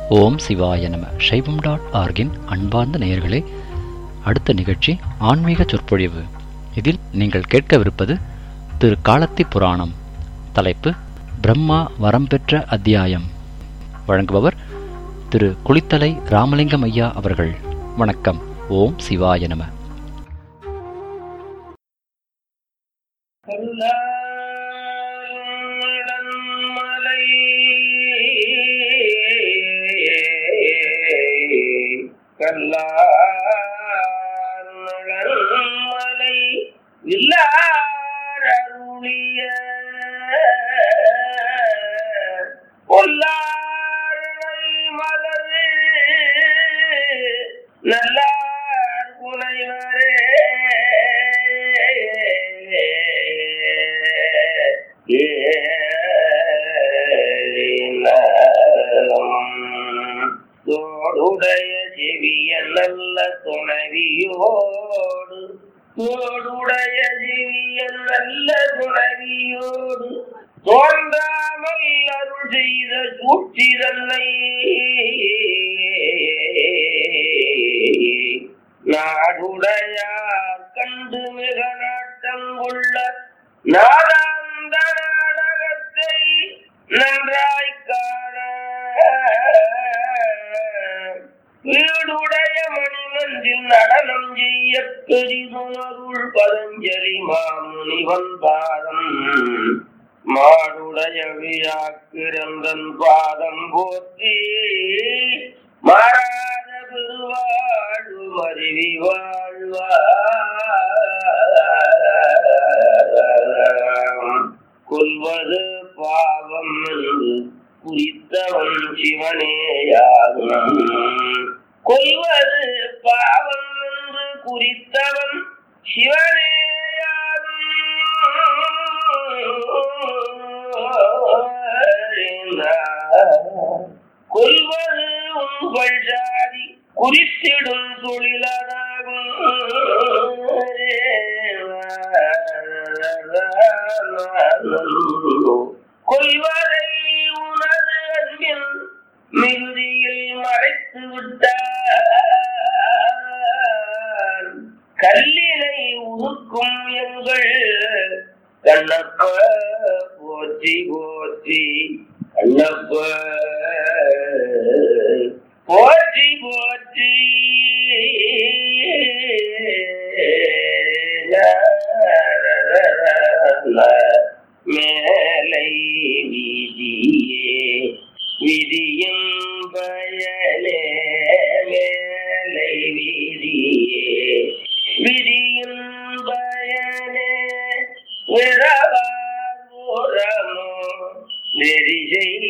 ஓம் சிவாய நம சைவம் டாட் ஆர்கின் அன்பார்ந்த நேயர்களே அடுத்த நிகழ்ச்சி ஆன்மீக சொற்பொழிவு இதில் நீங்கள் கேட்கவிருப்பது திரு காலத்தி புராணம் தலைப்பு பிரம்மா வரம் பெற்ற அத்தியாயம் வழங்குபவர் திரு குளித்தலை ராமலிங்கம் ஐயா அவர்கள் வணக்கம் ஓம் சிவாய நம கல்லாடன்மலை கல்லாடன்மலை இல்லாருளிய கொல்லாரை மலர் நல்லார் புனைவரே தோடுடைய செவிய நல்ல துணவியோடு தோடுடைய செவிய நல்ல துணவியோடு தோன்றாமல் அருள் செய்த சூழ்ச்சிதன்னை நாடுடையார் கண்டு மிக நாட்டம் கொள்ள நாடாந்த நாடகத்தை நன்றாய் காண வீடுடைய மணிமன்றில் நடனம் செய்ய பெரிதுணருள் பதஞ்சலி மாமுனிவன் பாதம் மாடுடைய விழாக்கிரந்தன் பாதம் போற்றி மாறாத பெருவாழ்வு மருவி வாழ்வார் கொல்வது பாவம் என்று குறித்தவன் சிவனேயாகும் கொல்வது பாவம் என்று குறித்தவன் சிவனேயாகும் கொல்வது உங்கள் ஜாதி குறித்திடும் தொழிலதாகும் கொல்வதை உனது அன்பில் மிகுதியில் மறைத்து விட்டார் கல்லினை உருக்கும் எங்கள் கண்ணப்ப போற்றி போற்றி கண்ணப்ப போற்றி போற்றி மேலை விதியே விதியும் பயனே மேலை விதியே விதியும் பயனே விரவாரமோ நெறி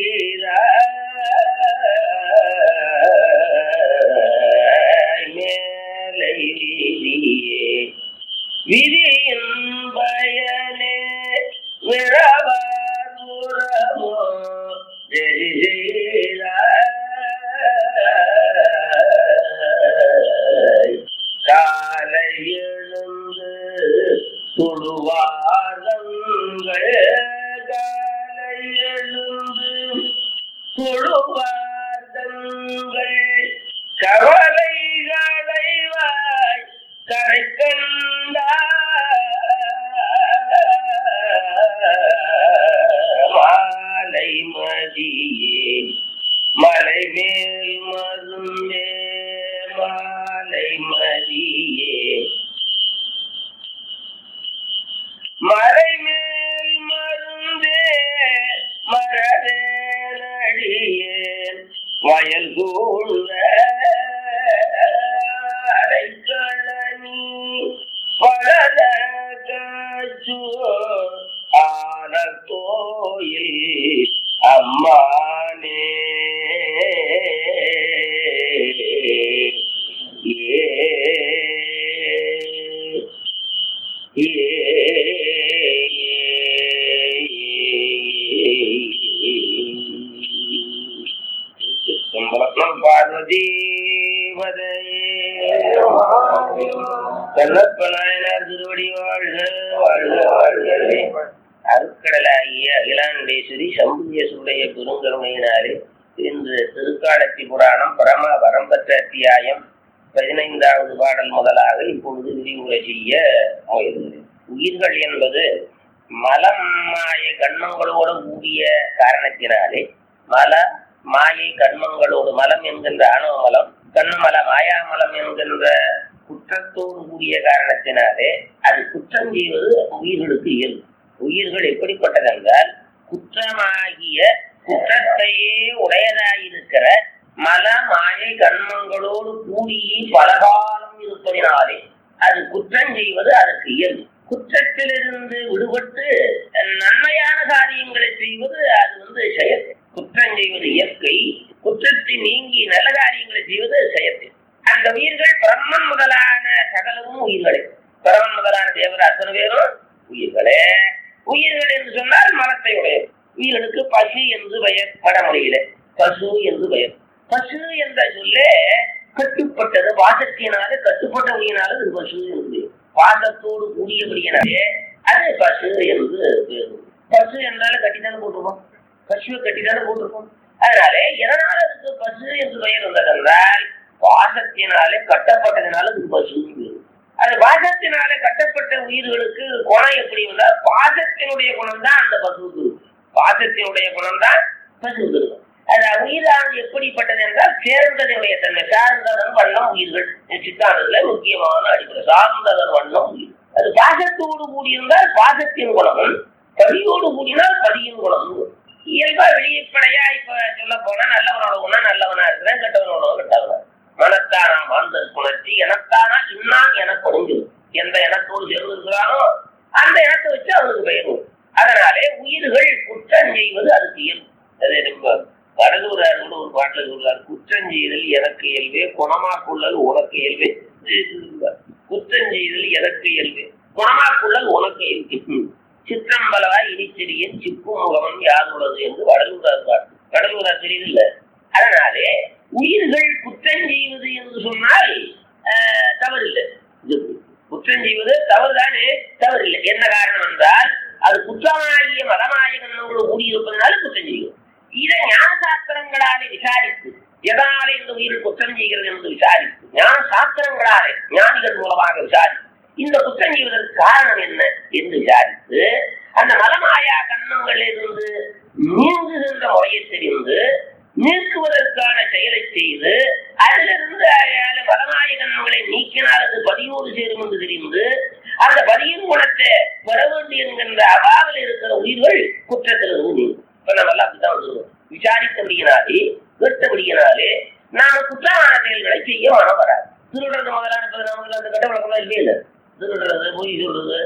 செய்தாய் மேலை விதியே விதியின் பயனே விரவாரமோ நெறி செய்தாய் காலை எழுந்து தொழுவாதங்கள் காலை எழுந்து தொழுவாதங்கள் கவலைகளைவாய் கரை மாலை மதியே மலை மேல் மருந்தே மாலை மதியே மலை மேல் மருந்தே மரவே நடியேன் வயல் சூழ்ந்த அரைக்கழனி பழத காச்சு ஆன கோயில் அம்மானே ஏ பார்வதி கண்ணப்பநாயனார் திருவடி வாழ்க வாழ்க வாழ்க அருட்கடலாகிய அகிலாண்டேஸ்வரி சம்புஜ சுடைய பெருங்கருணையினாலே இன்று திருக்காலத்தி புராணம் பரம வரம்பற்ற அத்தியாயம் பதினைந்தாவது பாடல் முதலாக இப்பொழுது விரிவுரை செய்ய முயல்கிறேன் உயிர்கள் என்பது மலம் மாய கண்மங்களோடு கூடிய காரணத்தினாலே மல மாயை கண்மங்களோடு மலம் என்கின்ற ஆணவ மலம் கண்மல மாயாமலம் என்கின்ற குற்றத்தோடு கூடிய காரணத்தினாலே அது குற்றம் செய்வது உயிர்களுக்கு இயல்பு உயிர்கள் எப்படிப்பட்டதென்றால் குற்றமாகிய குற்றத்தையே உடையதாயிருக்கிற மல மாயை கண்மங்களோடு கூடி பலகாலம் இருப்பதினாலே அது குற்றம் செய்வது அதற்கு இயல்பு குற்றத்திலிருந்து விடுபட்டு நன்மையான காரியங்களை செய்வது அது வந்து செயல் குற்றம் செய்வது இயற்கை குற்றத்தை நீங்கி நல்ல காரியங்களை செய்வது செயற்கை அந்த உயிர்கள் பிரம்மன் முதலான சகலமும் உயிர்களே பிரம்மன் முதலான தேவர் அத்தனை பேரும் உயிர்களே உயிர்கள் என்று சொன்னால் மனத்தை உடையது உயிர்களுக்கு பசு என்று பெயர் வடமொழியில பசு என்று பெயர் பசு என்ற சொல்லே கட்டுப்பட்டது பாசத்தினால கட்டுப்பட்ட உயிரினால இது பசு என்று பாசத்தோடு கூடியபடியினாலே அது பசு என்று பேரு பசு என்றாலும் கட்டித்தானே போட்டிருக்கோம் பசுவை கட்டித்தானே போட்டிருக்கோம் அதனாலே எதனால அதுக்கு பசு என்று பெயர் வந்ததென்றால் பாசத்தினாலே கட்டப்பட்டதுனால அதுக்கு பசு பேரு அது பாசத்தினாலே கட்டப்பட்ட உயிர்களுக்கு குணம் எப்படி வந்தால் பாசத்தினுடைய குணம் தான் அந்த பசுவுக்கு இருக்கும் பாசத்தினுடைய குணம் தான் பசுவுக்கு இருக்கும் அது உயிரானது எப்படிப்பட்டது என்றால் சேர்ந்ததனுடைய தன்மை சார்ந்ததன் வண்ணம் உயிர்கள் சித்தாந்தத்துல முக்கியமான அடிப்படை சார்ந்ததன் வண்ணம் உயிர் அது பாசத்தோடு கூடியிருந்தால் பாசத்தின் குணமும் பதியோடு கூடினால் பதியின் குணமும் இயல்பா வெளியப்படையா இப்ப சொல்ல போனா நல்லவனோட குணம் நல்லவனா இருக்கிறேன் கெட்டவனோட கெட்டவனா மனத்தானா வாழ்ந்த புணர்ச்சி எனத்தானா இன்னான் எனக்கு ஒடுங்கும் எந்த இனத்தோடு சேர்ந்து இருக்கிறானோ அந்த இனத்தை வச்சு அவனுக்கு பெயர் வரும். அதனாலே உயிர்கள் குற்றம் செய்வது அதுக்கு இயல்பு அது ரொம்ப கடலூரார் கூட ஒரு பாட்டுல சொல்றார் குற்றம் செய்தல் எனக்கு இயல்பே குணமாக்குள்ளல் உனக்கு இயல்பே குற்றம் செய்தல் எனக்கு இயல்பே குணமாக்குள்ளல் உனக்கு இயல்பு சிற்றம்பலவா இனிச்செடியின் சிப்பு முகமன் யாருள்ளது என்று வடலூரார் பாட்டு கடலூரார் தெரியுது இல்ல அதனாலே உயிர்கள் குற்றம் செய்வது என்று சொன்னால் ஆஹ், தவறில்லை இது குற்றம் செய்வது தவறுதானே தவறில்லை என்ன காரணம் என்றால் அது குற்றமாகிய மதமாய கண்ணங்களோடு கூடியிருப்பதனால குற்றம் செய்யும் இதை ஞான சாஸ்திரங்களாலே விசாரித்து எதனாலே இந்த உயிர் குற்றம் செய்கிறது என்று விசாரித்து ஞான சாஸ்திரங்களாலே ஞானிகள் மூலமாக விசாரித்து இந்த குற்றம் செய்வதற்கு காரணம் என்ன என்று விசாரித்து அந்த மலமாயா கண்ணங்களிலிருந்து நீங்குகின்ற முறையை தெரிந்து நீக்குவதற்கான செயலை செய்து அதிலிருந்து அயால மலமாய கண்ணங்களை நீக்கினால் அது பதியோடு சேரும் என்று தெரிந்து அந்த பதியின் குணத்தை பெற வேண்டும் என்கின்ற அபாவில் இருக்கிற உயிர்கள் குற்றத்திலிருந்து நீங்கும் இப்ப நம்ம எல்லாம் அப்படித்தான் வந்துருவோம் விசாரித்தபடியினாலே கேட்டபடியினாலே நாம குற்றமான செயல்களை செய்ய மனம் வராது திருடுறது முதலான இப்ப நமக்கு அந்த கட்ட வழக்கம்லாம் இல்லையே இல்லை திருடுறது பொய் சொல்றது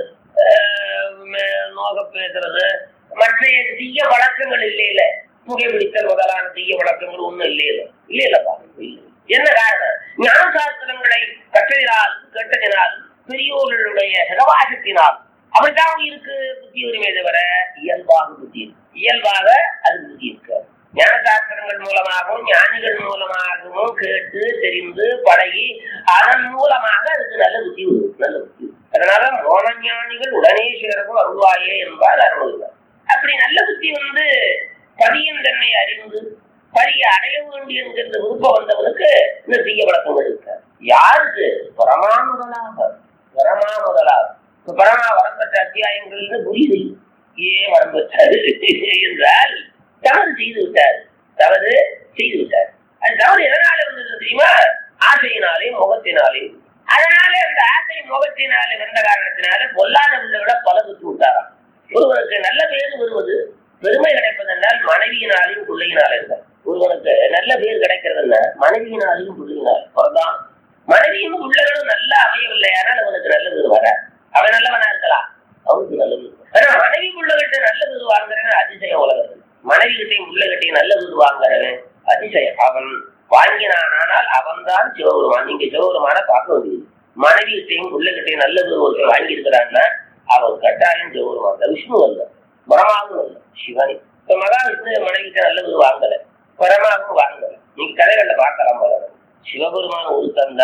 ஆஹ் ம- நோக பேசுறது மற்ற தீய வழக்கங்கள் இல்லையில புகைப்பிடித்தல் முதலான தீய வழக்கங்கள் ஒண்ணும் இல்லையில இல்லையிலப்பா இல்லை. என்ன காரணம் ஞான சாஸ்திரங்களை கற்றதினால் கேட்டதினால் பெரியோர்களுடைய சகவாசத்தினால் அப்படித்தான் இருக்கு புத்தி உரிமை தவிர இயல்பாக புத்தி இருக்கு. இயல்பாக அது புத்தி இருக்கு ஞான சாஸ்திரங்கள் மூலமாகவும் ஞானிகள் மூலமாகவும் கேட்டு தெரிந்து பழகி அதன் மூலமாக அதுக்கு நல்ல புத்தி வரும் நல்ல புத்தி வரும். அதனால மோனஞானிகள் உடனே சேரவும் அருள்வாயே என்பார் அருள்வார் அப்படி நல்ல புத்தி வந்து பதியின் தன்னை அறிந்து பரிய அடைய வேண்டும் என்கிற விருப்பம் வந்தவனுக்கு இந்த தீய வழக்கங்கள் இருக்க யாருக்கு பரமா முதலாக பரமா முதலாக இப்ப பரமா வரம் பெற்ற அத்தியாயங்கள்னு புரியுது ஏன் வரம் பெற்றாரு என்றால் தவறு செய்து விட்டார் தவறு செய்து விட்டார் அது தவறு எதனால வந்தது தெரியுமா ஆசையினாலே முகத்தினாலே அதனால அந்த ஆசை முகத்தினாலே வந்த காரணத்தினால பொல்லாத விட பல விட்டு விட்டாராம் ஒருவனுக்கு நல்ல பேர் வருவது பெருமை கிடைப்பதென்றால் மனைவியினாலையும் பிள்ளையினாலே இருந்தார் ஒருவனுக்கு நல்ல பேர் கிடைக்கிறதுன்னா மனைவியினாலையும் பிள்ளையினால் பிறந்தான் மனைவியும் பிள்ளைகளும் நல்லா அமையவில்லை ஆனால் அவனுக்கு நல்ல பேர் வர அவன் நல்லவனா இருக்கலாம் அவனுக்கு நல்ல பேர் ஆனா மனைவி பிள்ளைகிட்ட நல்ல பேர் வாங்குறவன் அதிசயம் உலகத்தில் மனைவி கிட்டையும் பிள்ளைகிட்டையும் நல்ல பேர் வாங்குறவன் அதிசயம் அவன் வாங்கினானால் அவன்தான் சிவபெருமான் நீங்க சிவபெருமான பார்க்க வேண்டியது மனைவி கிட்டையும் பிள்ளைகிட்டையும் நல்ல பேர் ஒருத்தர் வாங்கி இருக்கிறான்னா அவன் கட்டாயம் சிவபெருமான் தான். விஷ்ணு அல்ல பிரமாவும் அல்ல சிவனே இப்ப மகாவிஷ்ணு மனைவிக்கு நல்லது வாங்கல பரமாவும் வாங்கல நீங்க கதைகள்ல பார்க்கலாம் போல சிவபெருமான் ஒருத்தன் தான்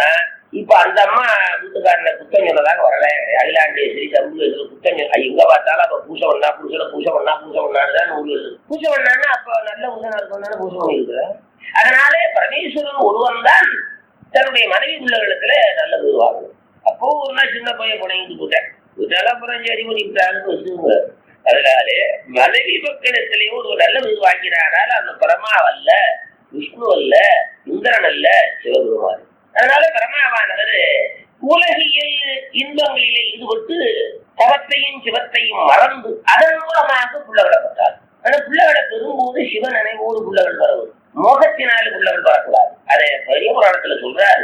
இப்ப அந்த அம்மா வீட்டுக்காரனை குத்தம் சொன்னதாக வரல அகிலாண்டேஸ்வரி சம்புகேஸ்வரி குத்தம் சொன்ன எங்க பார்த்தாலும் அப்ப பூசை பண்ணா பூசல பூசை பண்ணா பூசை பண்ணான்னு நூல் எழுது பூசை பண்ணான்னா அப்ப நல்ல உதனா இருக்கும் பூசை பண்ணிருக்கிற அதனால பரமேஸ்வரன் ஒருவன் தான் தன்னுடைய மனைவி பிள்ளைகளுக்குல நல்ல வீடு வாங்கணும் அப்போ ஒரு நாள் சின்ன பையன் புனைந்து போட்டேன் விட்டாலும் அப்புறம் சரி பண்ணிவிட்டாருன்னு வச்சுங்க அதனால மனைவி மக்களிடத்திலேயும் ஒரு நல்ல வீடு வாங்கினாரால் அந்த பரமாவல்ல விஷ்ணு அல்ல இந்திரன் அல்ல சிவபெருமான் அதனால பரமாவானவர் உலகியல் இன்பங்களிலே ஈடுபட்டு தவத்தையும் சிவத்தையும் மறந்து அதன் மூலமாக புள்ளவிடப்பட்டார் ஆனா புள்ளவிட பெறும்போது சிவ நினைவோடு புள்ளகள் வரவும் மோகத்தினால புள்ளகள் வரக்கூடாது அதை பெரிய புராணத்துல சொல்றாரு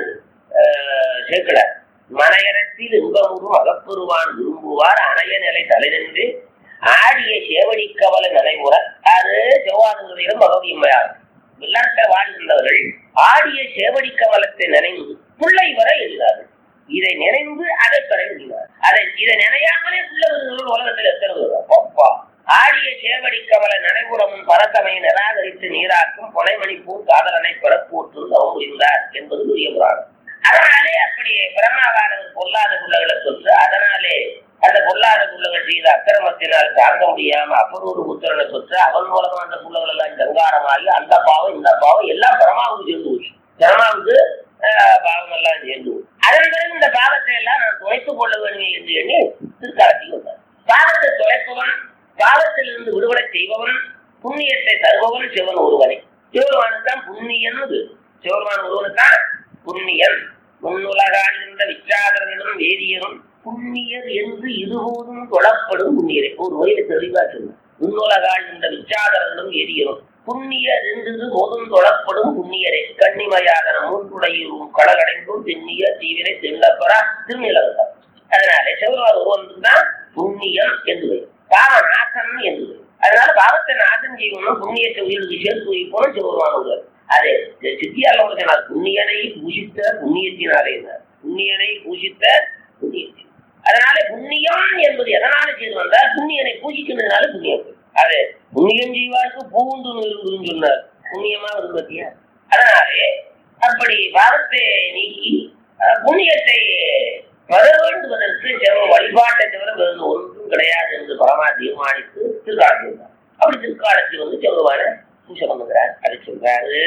சேர்க்கல மனையரத்தில் இன்பமுறும் அகப்பெருவான் விரும்புவார் அணைய நிலை தலைநின்று ஆடிய சேவடி கவலை நினைவுற அது செவ்வாதுகளிடம் பகவதியம்மையார் விளையாட்ட வாழ்கின்றவர்கள் ஆடிய சேவடி கவலத்தை நினைந்து பிள்ளை வர எழுதார்கள் இதை நினைந்து அதை பெற எழுதினார் அதை இதை நினையாமலே பிள்ளைகள் உலகத்தில் எத்தனை அப்பா ஆடிய சேவடி கவல நடைபுறமும் பரத்தமையை நிராகரித்து நீராக்கும் பொனைமணி பூ காதலனை பிறப்போற்று தவம் புரிந்தார் என்பது பெரிய புராணம் அதனாலே அப்படி பிரம்மாவானவர் பொல்லாத புள்ளகளை தொற்று அதனாலே அந்த பொல்லாத புள்ளகள் செய்த அக்கிரமத்தினால் தாங்க முடியாம அப்பரூர் புத்திரனை தொற்று அவன் மூலமா அந்த புள்ளகள் எல்லாம் சங்காரமாகி அந்த பாவம் இந்த பாவம் எல்லாம் பிரமாவுக்கு சேர்ந்து போச்சு பிரமாவுக்கு பாவம் எல்லாம் சேர்ந்து போச்சு அதன் பிறகு இந்த பாவத்தை எல்லாம் நான் துவைத்துக் கொள்ள வேண்டும் என்று எண்ணி திருக்காலத்தில் வந்தார் பாவத்தை துளைப்பவன் பாவத்திலிருந்து விடுபட செய்பவன் புண்ணியத்தை தருபவன் சிவன் ஒருவனை சிவருமானுக்கு புண்ணியன் சிவருமான் ஒருவனுக்கு புண்ணியன் முன்னுலகால் இருந்த விச்சாதரனும் வேதியரும் புண்ணியர் என்று இருபோதும் தொழப்படும் புண்ணியரை ஒரு வயது தெளிவா சொன்னார் முன்னுலகால் இருந்த விச்சாதரனும் வேதியரும் புண்ணியர் என்று போதும் தொழப்படும் புண்ணியரே கண்ணிமையாதன மூன்றுடையும் கடலடைந்தும் தென்னிய தீவிரை தென்னப்பரா திருநிலவரம் அதனாலே சிவருமான் ஒருவனுக்கு தான் புண்ணியம் என்று பாவ நாசம் என்று அதனால பாவத்தை நாசம் செய்யணும் புண்ணியத்தை உயிருக்கு சேர்த்து வைப்போம் சிவருமான ஒருவர் அது சித்தியால சொன்னார் புண்ணியனை பூஷித்த புண்ணியத்தினாலே புண்ணியனை பூஷித்த புண்ணியத்தின் அதனால புண்ணியம் என்பது எதனால செய்து வந்தால் புண்ணியனை பூஜிக்கிறதுனால புண்ணியம் அது புண்ணியம் செய்வாருக்கு பூண்டு இருக்குதுன்னு சொன்னார் புண்ணியமா வருது பத்தியா அதனாலே அப்படி பாவத்தை நீக்கி புண்ணியத்தை பெற வேண்டுவதற்கு சிவன் வழிபாட்டை தவிர வேறு ஒன்றும் கிடையாது என்று பரமா தீர்மானித்து திருக்காலத்தில் அப்படி திருக்காலத்தில் வந்து சிவருமான பூஜை பண்ணுகிறார் அதை சொல்றாரு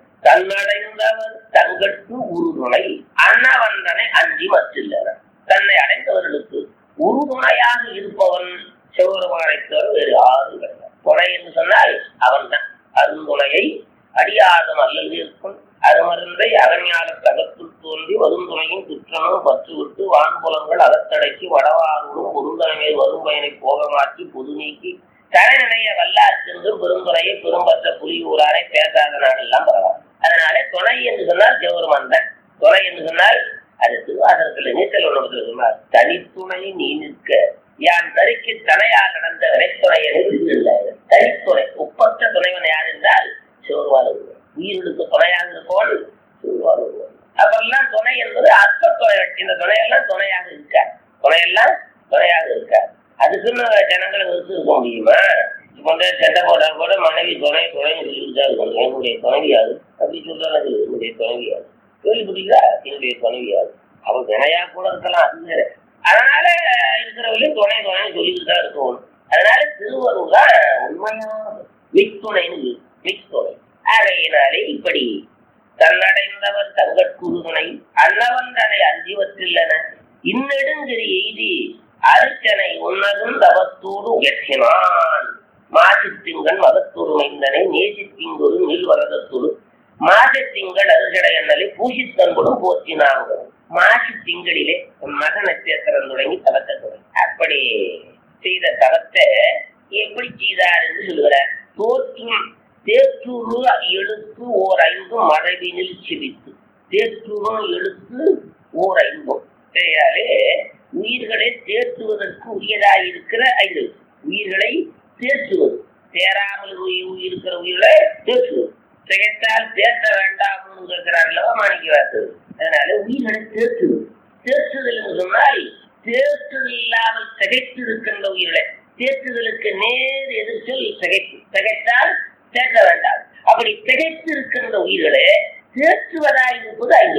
தன்னடைந்தவர் தங்கட்கு உறுதுணை அன்னவந்தனை அஞ்சி மற்றில்லர் தன்னை அடைந்தவர்களுக்கு உறுதுணையாக இருப்பவன் சிவபெருமானை தவிர வேறு யாரும் கிடையாது துணை என்று சொன்னால் அவன் தான் அருந்துணையை அடியாதம் அல்லது இருக்கும் அருமருந்தை அகஞான தகத்துள் தோன்றி வருந்துணையும் குற்றமும் பற்று விட்டு வான்புலங்கள் அகத்தடக்கி வடவாறும் பொருந்தனமே வரும் பயனை போக மாற்றி பொது நீக்கி தரநிலைய வல்லார் சென்று பெருந்துறையை பெரும்பற்ற புலியூராரை பேசாத நாடெல்லாம் பரவாயில்ல அதனால துணை என்று சொன்னால் சிவபெருமான் தான் துணை என்று சொன்னால் அது திருவாசகத்துல நீச்சல் ஒன்று சொன்னார் தனித்துணை நீ நிற்க யான் தறிக்கு தனையால் நடந்த வினைத்துணையை இல்லை தனித்துணை ஒப்பற்ற துணைவன் யார் என்றால் சிவருவான் ஒருவன் உயிர்களுக்கு துணையாக இருப்பவன் சிவருவான் ஒருவன் அப்பெல்லாம் துணை என்பது அற்ப துணை இந்த துணையெல்லாம் துணையாக இருக்கார் துணையெல்லாம் துணையாக இருக்கார் அதுக்குன்னு ஜனங்களை விருத்து இருக்க முடியுமா இப்போ வந்து சண்டை போட்டா கூட மனைவி துணை துணைன்னு சொல்லிட்டு தான் இருக்கணும் என்னுடைய துணைவியாது அப்படி சொல்றாங்க என்னுடைய துணைவியாது கேள்விப்பட்டீங்களா என்னுடைய துணைவியாது அவன் துணையா கூட இருக்கலாம் அது வேற அதனால இருக்கிறவங்களையும் துணை துணைன்னு சொல்லிட்டு தான் இருக்கணும் அதனால திருவருள் தான் உண்மையான மிக்துணைன்னு மிக்துணை ஆகையினாலே இப்படி தன்னடைந்தவர் தங்கட்குருதுணை அன்னவன் தன்னை அஞ்சுவற்றில்லன இன்னெடுங்கிரி எய்தி அர்ச்சனை உன்னதும் தவத்தோடு உயர்த்தினான் மாசித்திங்கன் மதத்தூர் மைந்தனை நேசித்திங்கொரு நீள்வரதத்தொரு மாசத்திங்கள் அருகடை அண்ணலை பூசித்தன்படும் போற்றினாங்க மாசி திங்களிலே மக நட்சத்திரம் தொடங்கி தவத்தை தொடங்கி அப்படி செய்த தவத்தை எப்படி செய்தார் என்று சொல்லுகிறார் தோற்றும் தேற்றுரு எழுத்து ஓர் ஐந்தும் மறைவினில் சிரித்து தேற்றுரும் எழுத்து ஓர் ஐந்தும் கிடையாலே உயிர்களை தேற்றுவதற்கு உரியதாயிருக்கிற ஐந்து உயிர்களை தேற்றுவது தேராமல் இருக்கிற உயிர்களை தேற்றுவது திகைத்தால் தேற்ற வேண்டாம்னு இருக்கிறார் அல்லவா மாணிக்க வாசல் அதனால உயிர்களை தேற்றுவது தேற்றுதல் என்று சொன்னால் தேற்றுதல் இல்லாமல் திகைத்து இருக்கின்ற உயிர்களை தேற்றுதலுக்கு நேர் எதிர்ச்சொல் திகைப்பு திகைத்தால் தேற்ற வேண்டாம் அப்படி திகைத்து இருக்கின்ற உயிர்களை தேற்றுவதாய் இருப்பது ஐந்து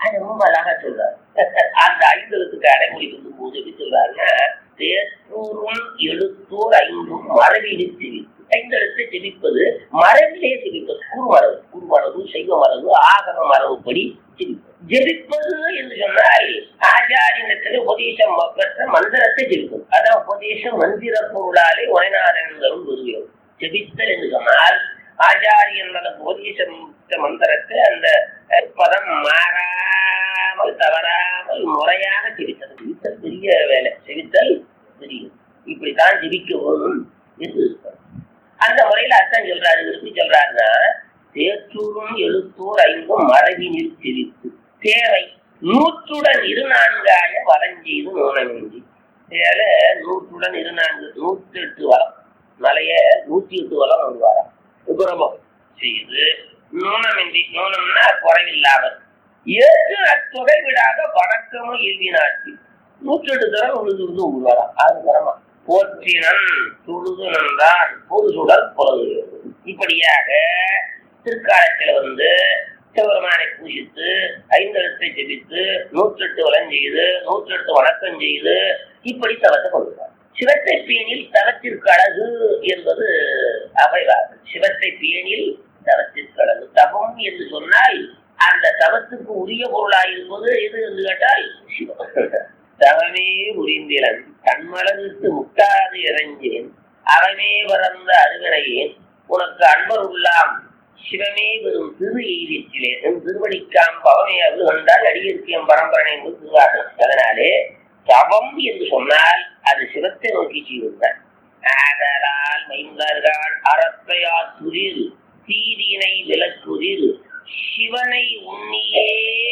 அது ரொம்ப அழகா சொல்றாரு அந்த ஐந்தெழுத்துக்கு அடைமொழி சொல்லும் போது எப்படி சொல்றாருன்னா தேற்றூரும் எழுத்தோர் ஐந்தும் மரபிலே செவிப்பு ஐந்தெழுத்தை செவிப்பது மரபிலே செவிப்பது குறுமரபு குறுமரபு செய்வ மரபு ஆகம மரபுப்படி செவிப்பது ஜெபிப்பது என்று சொன்னால் ஆச்சாரியத்தில் உபதேசம் பெற்ற மந்திரத்தை ஜெபிப்பது அதான் உபதேச மந்திர பொருளாலே உரைநாதன் என்பதும் குருவியம் ஜெபித்தல் என்று சொன்னால் ஆச்சாரியன் நமக்கு உபதேசம் மந்திரத்தை அந்த அஹ், பதம் மாறாமல் தவறாமல் முறையாக ஜெபித்தல் ஜெபித்தல் பெரிய வேலை ஜெபித்தல் பெரிய இப்படித்தான் ஜெபிக்க வேணும் என்று சொல்றார். அந்த முறையில அர்த்தம் சொல்றாரு இவர் எப்படி சொல்றாருன்னா தேற்றூரும் எழுத்தூர் ஐந்தும் மரபினில் திரித்து தேவை நூற்றுடன் இரு நான்காய வலஞ்செய்து நூனமின்றி தேர நூற்றுடன் இரு நான்கு நூத்தி எட்டு வளம் மலைய நூத்தி எட்டு வளம் ஒரு வாரம் உபரமம் செய்து நூனமின்றி நூனம்னா குறைவில்லாமல் ஏற்று அத்தொகை விடாத வணக்கமும் எழுதினாச்சு நூற்றி எட்டு தரம் உழுது உழுது உருவாராம் ஆறு தரமா போற்றினன் துழுது நன்றான் பொது சுடல் புலது இப்படியாக திருக்காலத்துல வந்து சிவபெருமானை பூஜித்து ஐந்தெழுத்தை ஜெபித்து நூற்றெட்டு வளம் செய்து நூற்றெட்டு வணக்கம் செய்து இப்படி தவத்தை கொள்கிறார் சிவத்தை பேணில் தவத்திற்கு அழகு என்பது அவைவார்கள் சிவத்தை பேணில் தவத்திற்கு அழகு தவம் என்று சொன்னால் அந்த தவத்துக்கு உரிய பொருளாயிருப்பது எது என்று கேட்டால் சிவம் தவமே புரிந்திலன் தன்மலருக்கு முட்டாது இறைஞ்சேன் அவனே வரந்த அருகனையேன் உனக்கு அன்பர் உள்ளாம் சிவமே வெறும் திரு எய்திற்றிலே என் திருவடிக்காம் பவமே அது கண்டால் அடியிருக்கியம் பரம்பரனை என்று திருவார்கள் அதனாலே தவம் என்று சொன்னால் அது சிவத்தை நோக்கி செய்வதுதான் ஆதலால் மைந்தார்கள் அறத்தையா துரில் தீதினை விலக்குதில் சிவனை உன்னியே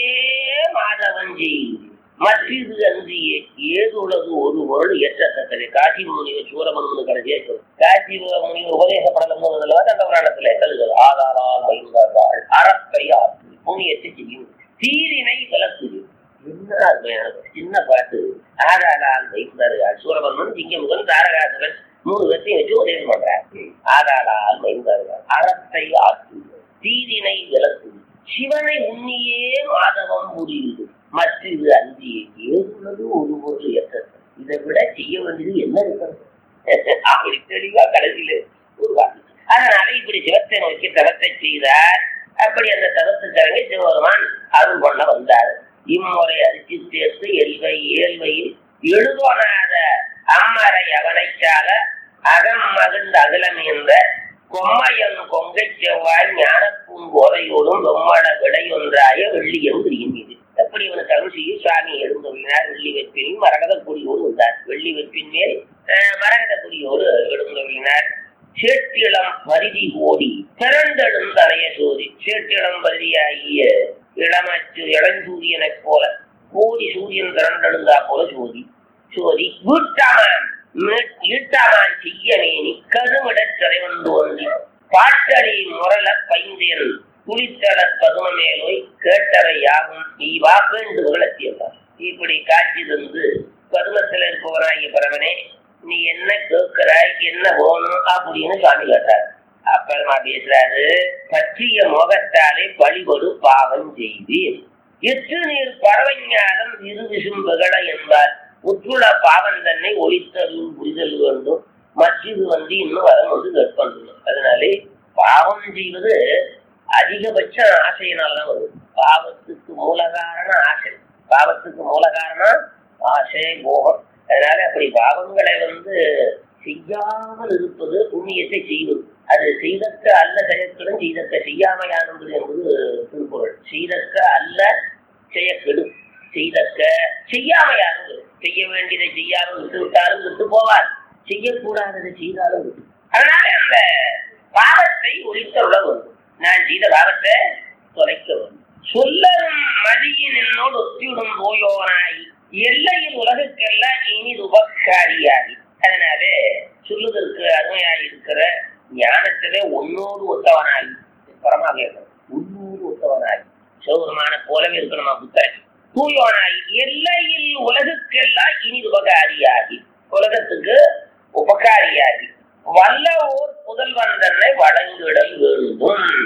மாதவன் செய்து மற்றது அன்றியே ஏதுள்ளது ஒரு பொருள் ஏற்றத்தக்கது காசி முனிவர் சூரமன் கடைசியா சொல்லும் காசி முனிவர் உபதேசப்படலம் அந்த புராணத்துல கருதுகள் ஆதாரால் வைந்தார்கள் அறத்தையால் புண்ணியத்தை செய்யும் தீரினை விளக்குது என்ன அருமையான சின்ன பாட்டு ஆதாரால் வைந்தார்கள் சூரமன் சிங்கமுகன் தாரகாசுரன் மூணு பேர்த்தையும் வச்சு உதயம் பண்றார் ஆதாரால் வைந்தார்கள் அறத்தை ஆற்று தீரினை விளக்குது சிவனை உன்னியே மாதவம் புரியுது மற்றது அஞ்சியே ஏதுள்ளது ஒரு பொருள் ஏற்றது இதை விட செய்ய வேண்டியது என்ன இருக்கிறது அப்படி தெளிவா கடைசியில ஒரு வாக்கு அதனால இப்படி சிவத்தை நோக்கி தவத்தை செய்தார் அப்படி அந்த தவத்துக்காரங்க சிவபெருமான் அருள் பண்ண வந்தார் இம்முறை அரிசி சேர்த்து எல்வை ஏழ்வையில் எழுதோனாத அம்மரை அவனைச்சால அகம் மகிழ்ந்த அகிலம் என்ற கொம்மையன் கொங்கை செவ்வாய் ஞான பூங்கோதையோடும் வெம்மட விடையொன்றாய வெள்ளியம் பிரிகின்றது அப்படி இவனுக்கு அருள் செய்ய சுவாமி எழுந்துள்ளார் வெள்ளி வெப்பின் மரகத கொடியோடு வந்தார் வெள்ளி வெப்பின் மேல் அஹ், மரகத கொடியோடு எழுந்துள்ளினார் சேட்டிளம் பரிதி கோடி திரண்டெழும் தலைய சோதி சேட்டிளம் பரிதியாகிய இளமச்சு இளஞ்சூரியனைப் போல கோடி சூரியன் திரண்டெழுந்தா போல சோதி சோதி வீட்டாமான் மீ- ஈட்டாமான் செய்யனேனி கருமிடச்சரை வந்து ஒன்றி பாட்டடி முரள பைந்தேன் குளித்தடர் பதுமமேலோய் கேட்டவை யாவும் நீ வா வேண்டுகோள் அத்தியம்பார் இப்படி காட்சி தந்து பதுமத்தில் இருப்பவனாகிய பரவனே நீ என்ன கேட்கிறாய் என்ன வேணும் அப்படின்னு சுவாமி கேட்டார் அப்புறமா பேசுறாரு பற்றிய முகத்தாலே பழிபடு பாவம் செய்தீர் எட்டு நீர் பறவைஞானம் இரு விசும்புகள என்பார் உற்றுள பாவம் தன்னை ஒழித்தருள் புரிதல் வேண்டும் மற்றது வந்து இன்னும் வரம் வந்து கற்பந்துள்ளது அதனாலே பாவம் செய்வது அதிகபட்ச ஆசையினால்தான் வருது பாவத்துக்கு மூல காரணம் ஆசை பாவத்துக்கு மூல காரணம் ஆசை மோகம் அதனால அப்படி பாவங்களை வந்து செய்யாமல் இருப்பது புண்ணியத்தை செய்வது அது செய்தக்க அல்ல செயற்கெடும் செய்தக்க செய்யாமையானது என்பது திருக்குறள் செய்தக்க அல்ல செயற்கெடும் செய்தக்க செய்யாமையானது செய்ய வேண்டியதை செய்யாமல் விட்டு விட்டாலும் விட்டு போவார் செய்யக்கூடாததை செய்தாலும் விட்டு அதனால அந்த பாவத்தை ஒழித்தருள வேண்டும் நான் செய்த பாவத்தை தொலைக்க வேண்டும் சொல்லரும் மதியின் என்னோடு ஒத்திவிடும் போயோனாய் எல்லையில் உலகுக்கெல்லாம் இனி உபக்காரியாகி அதனால சொல்லுதற்கு அருமையாய் இருக்கிற ஞானத்திலே உன்னோடு ஒத்தவனாகி பரமாக இருக்கணும் உன்னோடு ஒத்தவனாகி சிவபெருமான போலவே இருக்கணுமா புத்தரன் தூயோனாய் எல்லையில் உலகுக்கெல்லாம் இனி உபகாரியாகி உலகத்துக்கு உபகாரியாகி வல்ல ஓர் புதல்வன் தன்னை வழங்கிடல் வேண்டும்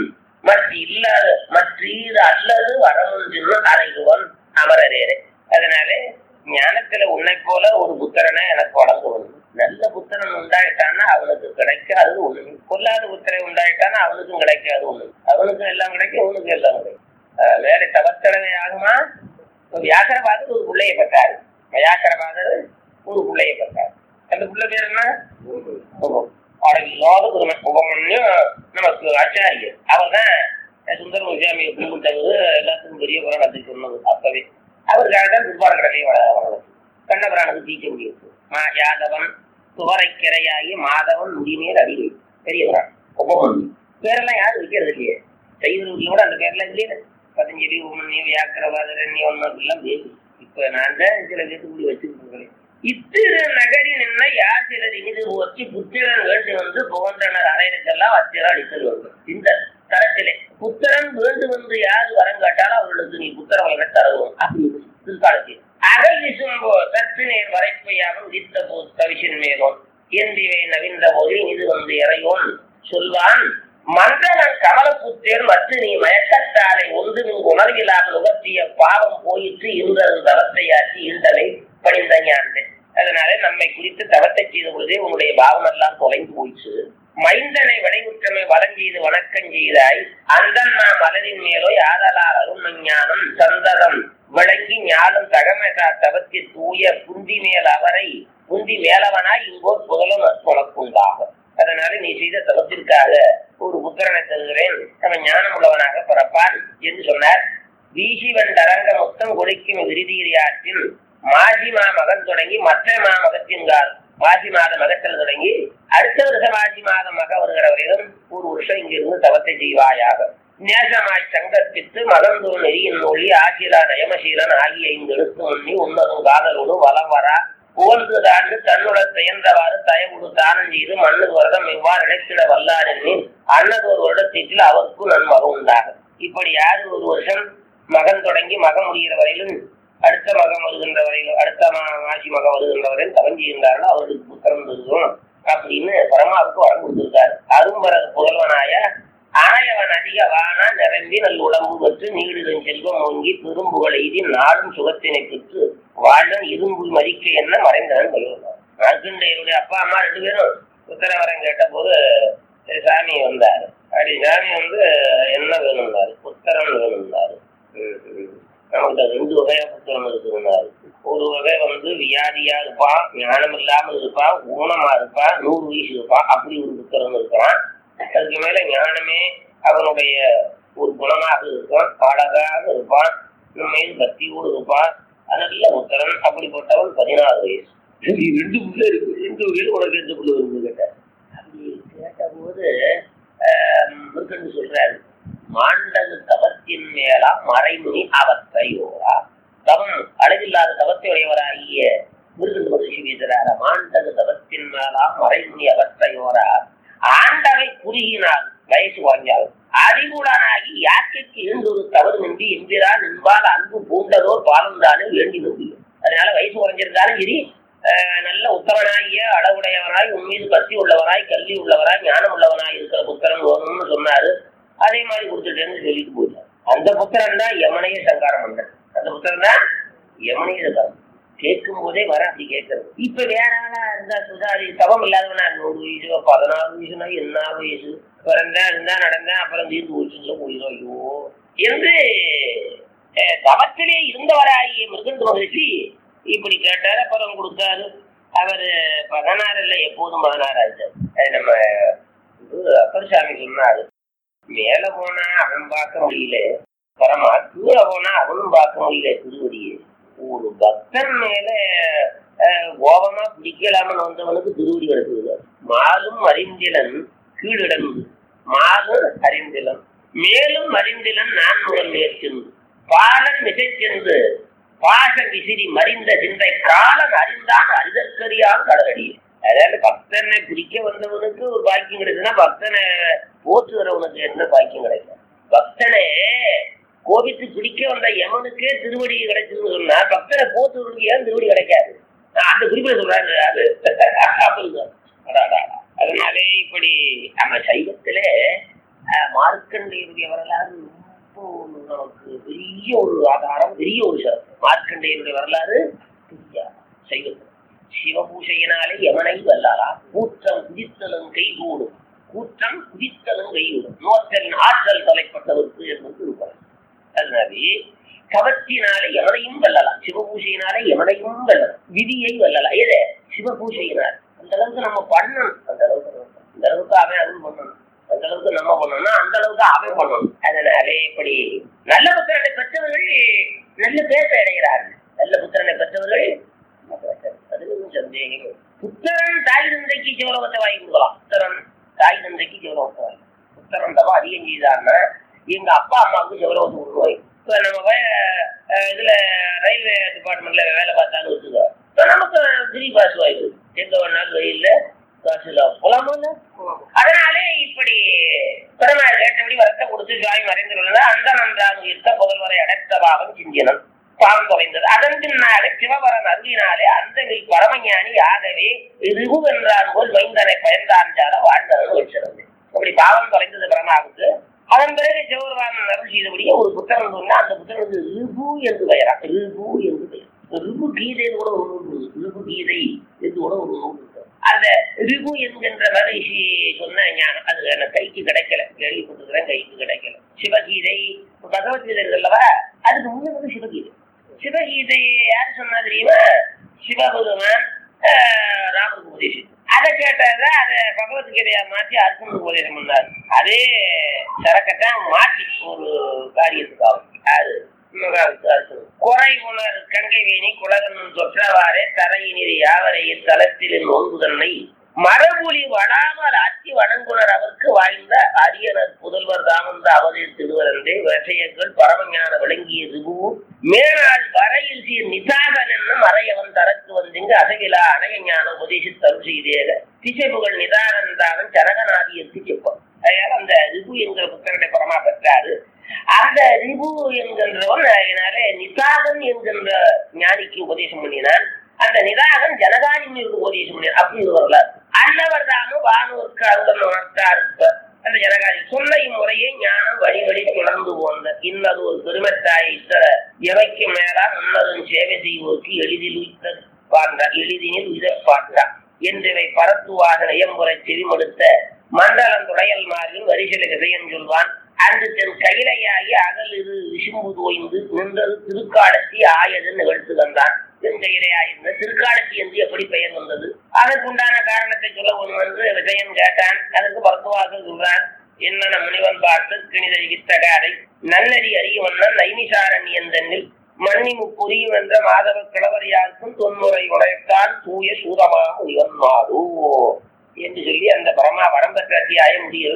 மற்ற இல்லாத மற்றீது அல்லது வரமுன்று அறைகுவன் அமரரேரே அதனாலே ஞானத்துல உன்னை போல ஒரு புத்திரனை எனக்கு வழங்க வேண்டும் நல்ல புத்திரன் உண்டாயிட்டான்னா அவனுக்கு கிடைக்காது ஒண்ணு பொல்லாத புத்திரன் உண்டாயிட்டான்னா அவனுக்கும் கிடைக்காது ஒண்ணு அவனுக்கும் எல்லாம் கிடைக்கும் அவனுக்கும் எல்லாம் கிடைக்கும் அஹ் வேற தவத்தடவை ஆகுமா வியாக்கரவாதர் ஒரு பிள்ளையை பெற்றாரு வியாக்கரவாதர் ஒரு பிள்ளையை பெற்றார் அந்த பிள்ளை பேர் என்ன உபம். அவருக்கு இல்லாத பெருமை உபமன்யும் நமக்கு ஆச்சாரியர் அவர் தான் சுந்தர முசாமியை கும்பிட்டவர் எல்லாத்துக்கும் பெரிய புராணத்தை சொன்னது அப்பவே அவருக்காக தான் திருப்பாடு கடலையை வளர்ந்து கண்ணபுரானுக்கு தீக்க முடியாது மா யாதவன் துவரைக்கிரையாகி மாதவன் முடிமேல் அடிவை பெரிய புராணம் உபமன் பேரெல்லாம் யாரும் வைக்கிறது இல்லையே செய்வர்கள் கூட அந்த பேர்லாம் இல்லையே பதஞ்சலி உமன்ய வியாக்கிரவாதரண்ய ஒன்னும் எல்லாம் பேரு இப்ப நான் தான் சில பேருக்கு கூடி வச்சுக்கிட்டு இருக்கிறேன் இத்திரு நகரின் என்ன யார் சிலர் இனிது போற்றி புத்திரன் வேண்டும் என்று புகன்றனர் அறையருக்கெல்லாம் அத்திரம் அளித்தல் வேண்டும் இந்த தரத்திலே புத்திரன் வேண்டும் என்று யார் வரம் கேட்டாலும் அவர்களுக்கு நீ புத்திர வழங்க தருவோம் அப்படின்னு பிற்காலத்தில் அகல் விசும்போ சற்று நேர் வரைப்பையாகவும் வித்த போ தவிசின் மேலும் இயந்திவை நவிந்த போது இது வந்து இறையோன் சொல்வான் மந்தனன் கமலப்புத்தேர் மற்றும் நீ மயக்கத்தாலை ஒன்று நீ உணர்வில்லாமல் உகத்திய பாவம் போயிற்று இருந்தது தவத்தையாற்றி இருந்தலை பணிந்த ஞானது அதனால நம்மை குறித்து தவத்தை செய்த பொழுதே உன்னுடைய பாவம் எல்லாம் தொலைந்து போயிற்று மைந்தனை விளைவுற்றமை வளம் செய்து வணக்கம் செய்தாய் அந்தன் நாம் மலரின் மேலோ யாதலால் அருண் ஞானம் சந்ததம் விளங்கி ஞானம் தகமதா தவத்தி தூய புந்தி மேல் அவரை புந்தி மேலவனாய் இங்கோர் புகழும் உனக்குண்டாகும் அதனால நீ செய்த தவத்திற்காக ஒரு புத்திரனை தருகிறேன் அவன் ஞானம் உள்ளவனாக பிறப்பான் என்று சொன்னார் வீசிவன் தரங்க மொத்தம் கொடுக்கும் விருதியாற்றின் மாசி மா மகன் தொடங்கி மற்ற மா மகத்தின்கால் மாசி மாத மகத்தில் தொடங்கி அடுத்த வருஷ மாசி மாதம் மக வருகிற வரையிலும் ஒரு வருஷம் இங்கிருந்து தவத்தை செய்வாயாக நேசமாய் சங்கற்பித்து மகந்தூர் நெறியின் மொழி ஆசிலா நயமசீலன் ஆகிய ஐந்து எழுத்து முன்னி உன்னதும் காதலோடு வலம் வரா புகழ்ந்து தாண்டு தன்னுடன் செயன்றவாறு தயவுடு தானம் செய்து மண்ணுக்கு வருடம் இவ்வாறு இழைத்திட வல்லார் எண்ணி அன்னது ஒரு வருடத்தில் அவருக்கும் நன்மகம் உண்டாகும் இப்படி யாரு ஒரு வருஷம் மகன் தொடங்கி மகன் முடிகிற வரையிலும் அடுத்த மகம் வருகின்ற வரையிலும் அடுத்த மா- மாசி மகம் வருகின்ற வரையில் தவஞ்சியிருந்தாலும் அவருக்கு புத்திரம் இருக்கும் அப்படின்னு பரமாவுக்கு வரம் கொடுத்திருக்காரு அரும்பரர் புகழ்வனாய ஆயவன் அதிக வானா நிரம்பி நல் உடம்பு பெற்று நீடுதன் செல்வம் ஓங்கி பெரும்புகள் எய்தி நாடும் சுகத்தினை பெற்று வாழ்டன் இரும்பு மதிக்க என்ன மறைந்தவன் சொல்லுவார் மார்க்கண்டையருடைய அப்பா அம்மா ரெண்டு பேரும் உத்தரவரம் கேட்ட போது சாமி வந்தாரு அப்படி சாமி வந்து என்ன வேணும்னாரு புத்தரம் வேணும்னாரு ம், ம். நமக்கு ரெண்டு வகையா புத்தகம் இருக்குதுன்னாரு ஒரு வகை வந்து வியாதியா இருப்பான் ஞானம் இல்லாமல் இருப்பான் ஊனமா இருப்பான் நூறு வயசு இருப்பான் அப்படி ஒரு புத்தகம் இருக்கிறான் அதுக்கு மேல ஞானமே அவனுடைய ஒரு குணமாக இருப்பான் அழகாக இருப்பான் மீது பக்தியோடு இருப்பான் அதெல்ல புத்தரன் அப்படிப்பட்டவன் பதினாறு வயசு இது ரெண்டு புள்ள இருக்கு ரெண்டு வகையில் உனக்கு எந்த புள்ள இருக்கு கேட்டார் அப்படி கேட்டபோது முருகன் சொல்றாரு மாண்டது தவத்தின் மேலா மறைமுனி அவத்தையோரா தவம் அளவில்லாத தவத்தை உடையவராகிய முருகன் மகிழ்ச்சி வீசுறார மாண்டது தவத்தின் மேலா மறைமுனி அவத்தையோரா ஆண்டவை குறுகினால் வயசு குறைஞ்சால் அறிவுடனாகி யாக்கைக்கு இருந்தொரு தவறு நின்றி எம்பிரா நின்பால் அன்பு பூண்டதோர் பாலந்தானே வேண்டி முடியும் அதனால வயசு குறைஞ்சிருந்தாலும் சரி அஹ், நல்ல உத்தமனாகிய அளவுடையவனாய் உண்மீது பக்தி உள்ளவனாய் கல்வி உள்ளவனாய் ஞானம் உள்ளவனாய் இருக்கிற புத்திரன் வேணும்னு சொன்னாரு அதே மாதிரி கொடுத்துட்டேன்னு சொல்லிட்டு போயிட்டார் அந்த புத்திரன் தான் யமனைய சங்காரம் பண்ண அந்த புத்திரன் தான் யமனைய சங்காரம் கேட்கும் போதே வர அப்படி கேட்கறது இப்ப வேற ஆளா இருந்தா சுதாரி தவம் இல்லாதவனா நூறு வயசு பதினாறு வயசுனா என்ன வயசு பிறந்தா இருந்தா நடந்தா அப்புறம் தீர்ந்து போச்சுல போயிடும் ஐயோ என்று அஹ், தவத்திலே இருந்தவராகிய மிருகண்டு மகிழ்ச்சி இப்படி கேட்டாரு அப்புறம் கொடுத்தாரு அவரு பதினாறு இல்ல எப்போதும் பதினாறு ஆயிட்டாரு அது நம்ம இது அப்பர்சாமி சொன்னாரு மேல போனா அவன் பார்க்க முடியல பரமா கீழே போனா அவனும் பார்க்க முடியல திருவடியை ஒரு பக்தன் மேல அஹ், கோபமா பிடிக்கலாமன்னு வந்தவனுக்கு திருவடி கிடக்குது மாலும் அறிந்திலன் கீழிடந்து மாலும் அறிந்திலன் மேலும் அறிந்திலன் நான் முதல் நேர்ச்சிருந்து பாலன் மிசைச்சென்று பாச விசிறி மறிந்த சிந்தை காலன் அறிந்தான் அறிதற்கரியான் கடலடியில் அதாவது பக்தனை பிடிக்க வந்தவனுக்கு ஒரு பாக்கியம் கிடைக்குதுன்னா பக்தனை போற்றுகிறவனுக்கு என்ன பாக்கியம் கிடைக்கும் பக்தனை கோபித்து பிடிக்க வந்த யமனுக்கே திருவடி கிடைச்சதுன்னு சொன்னா பக்தனை போற்றுவனுக்கு ஏன் திருவடி கிடைக்காது ஆஹ் அந்த குறிப்பிட சொல்றாரு அது அப்படிங்க. அடா, அடா, அடா. அதனாலே இப்படி நம்ம சைவத்திலே அஹ், மார்க்கண்டேயருடைய வரலாறு ரொம்ப ஒரு நமக்கு பெரிய ஒரு ஆதாரம் பெரிய ஒரு சிறப்பு மார்க்கண்டேயருடைய வரலாறு பெரிய செய்வது சிவபூஷையினாலே யமனை வல்லாரா கூற்றம் குதித்தலும் கைகூடும் கூற்றம் குதித்தலும் கைகூடும் நோற்றலின் ஆற்றல் தலைப்பட்டவருக்கு என்பது திருக்குறள் அதனாலே கவத்தினாலே எவனையும் வெல்லலாம் சிவபூஷையினாலே எவனையும் வெல்லலாம் விதியை வெல்லலாம் எது சிவபூஷையினால் அந்த அளவுக்கு நம்ம பண்ணணும் அந்த அளவுக்கு நம்ம பண்ணணும். அந்த அளவுக்கு அவன் அருள் பண்ணணும் அந்த அளவுக்கு நம்ம பண்ணணும்னா அந்த அளவுக்கு அவன் பண்ணணும் அதனாலே இப்படி நல்ல புத்திரனை பெற்றவர்கள் நல்ல பேச அடைகிறார்கள் நல்ல புத்திரனை பெற்றவர்கள் நல்ல பேச அடைகிறார்கள். அது ஒன்றும் சந்தேகம் இல்லை. புத்திரன் தாய் தந்தைக்கு சிவலோகத்தை வாங்கி கொடுக்கலாம் புத்திரன் தாய் தந்தைக்கு சிவலோகத்தை வாங்கி புத்திரன் தவா அதிகம் செய்தான்னா எங்க அப்பா அம்மாவுக்கு சிவலோகத்தை கொடுக்குவாங்க இப்ப நம்ம போய், அஹ், இதுல ரயில்வே டிபார்ட்மெண்ட்ல வேலை பார்த்தாலும் வச்சுக்கோ இப்ப நமக்கு ஃப்ரீ பாஸ் வாய்ப்பு எங்க வேணாலும் வெயில்ல காசு இல்லாம போலாமா இல்ல? அதனாலே இப்படி பெருமாள் கேட்டபடி வரத்தை கொடுத்து சுவாமி மறைந்துள்ளது அந்த நன்றாக இருக்க புதல்வரை அடைத்தவாகம் சிந்தினம் பாவம் தொலைந்தது அதன் பின்னாலே சிவபரன் அருளினாலே அந்த பரமஞானி ஆகவே ரிகு என்றான் போல் மைந்தனை பயந்தாஞ்சால வாழ்ந்தவன் வச்சிருந்தது அப்படி பாவம் தொலைந்தது பிரமாவுக்கு அதன் பிறகு சிவபெருமான் அருள் செய்தபடியே ஒரு புத்தகம் சொன்னா அந்த புத்தகத்துக்கு ரிபு என்று பெயரா ரிபு என்று பெயர் ரிபு கீதை கூட ஒரு நூல் இருக்கு. ரிபு கீதை என்று கூட ஒரு நூல் இருக்கு. அந்த ரிபு என்கின்ற மகிழ்ச்சி சொன்ன ஞானம் அது எனக்கு கைக்கு கிடைக்கல கேள்விப்பட்டிருக்கிறேன் கைக்கு கிடைக்கல சிவகீதை பகவத்கீதை இருக்கு அல்லவா அதுக்கு முன்ன வந்து சிவகீதை சிவகீதை யார் சொன்னா தெரியுமா சிவபெருமான் ஆஹ், ராமருக்கு உபதேசம் அதை கேட்டதை அதை பகவத்கீதையா மாற்றி அர்ஜுனுக்கு உபதேசம் பண்ணார் அதே சரக்கத்தான் மாற்றி ஒரு காரியத்துக்காகும் அது மகாவித்து அர்ஜுனன். குறை உணர் கங்கை வேணி குலகன் தொற்றவாறே தரையினில் யாவரையில் தளத்தில் நோன்பு தன்னை மரபுலி வடாமல் ஆட்சி வணங்குனர் அவருக்கு வாய்ந்த அரியனர் புதல்வர் தாமந்த அவதில் திருவரந்தே விஷயங்கள் பரமஞான விளங்கிய ரிபுவும் மேலாள் வரையில் சீர் நிதாகன் என்னும் அறையவன் தரக்கு வந்திங்கு அசகிலா அணைய ஞான உபதேசி தருள் செய்தேக திசைப்புகள் நிதாகன் தாவன் ஜனகநாதியத்து செப்பான் அதனால அந்த ரிபு என்கிற புத்தகத்தை பரமா பெற்றாரு அந்த ரிபு என்கின்றவன் அதனாலே நிதாகன் என்கின்ற ஞானிக்கு உபதேசம் பண்ணினான் அந்த நிதாகன் ஜனகானிக்கு உபதேசம் பண்ணினான் அப்படி ஒரு வரலாறு அன்னவர் தாமும் வானூருக்கு அங்கம் உணர்த்தார் இருப்ப அந்த ஜனகாரி சொன்ன இம்முறையே ஞானம் வழி வழி தொடர்ந்து போந்த இன்னது ஒரு பெருமத்தாய் இத்தர எவைக்கு மேலா முன்னதும் சேவை செய்வோருக்கு எளிதில் உயிர் பாண்டார் எளிதினில் உயிர் பாண்டார் என்றவை பரத்துவாக நயம்புரை செவிமடுத்த மண்டலம் துடையல் மாறின் வரிசலை விசையன் சொல்வான் அன்று தென் கையிலையாகி அகல் இரு விசும்பு தோய்ந்து நின்றது திருக்காடத்தி ஆயது நிகழ்த்து வந்தான் தென்கையிலையாயிருந்த திருக்காடத்தி என்று எப்படி பெயர் வந்தது அதற்குண்டான காரணத்தை சொல்ல ஒன்று என்று விஜயன் கேட்டான் அதற்கு பரத்துவாக சொல்றான் என்னென்ன முனிவன் பார்த்து கிணிதறி வித்தகாரை நன்னறி அறியவண்ணன் நைமிசாரண்யன் தன்னில் மன்னி முப்புரியும் என்ற மாதவ கிழவர் யாருக்கும் தொன்முறை உடையத்தான் தூய சூதமாக உயர்ந்தாரோ என்று சொல்லி அந்த பரமா வரம் பெற்ற அத்தியாயம் முடிகிறது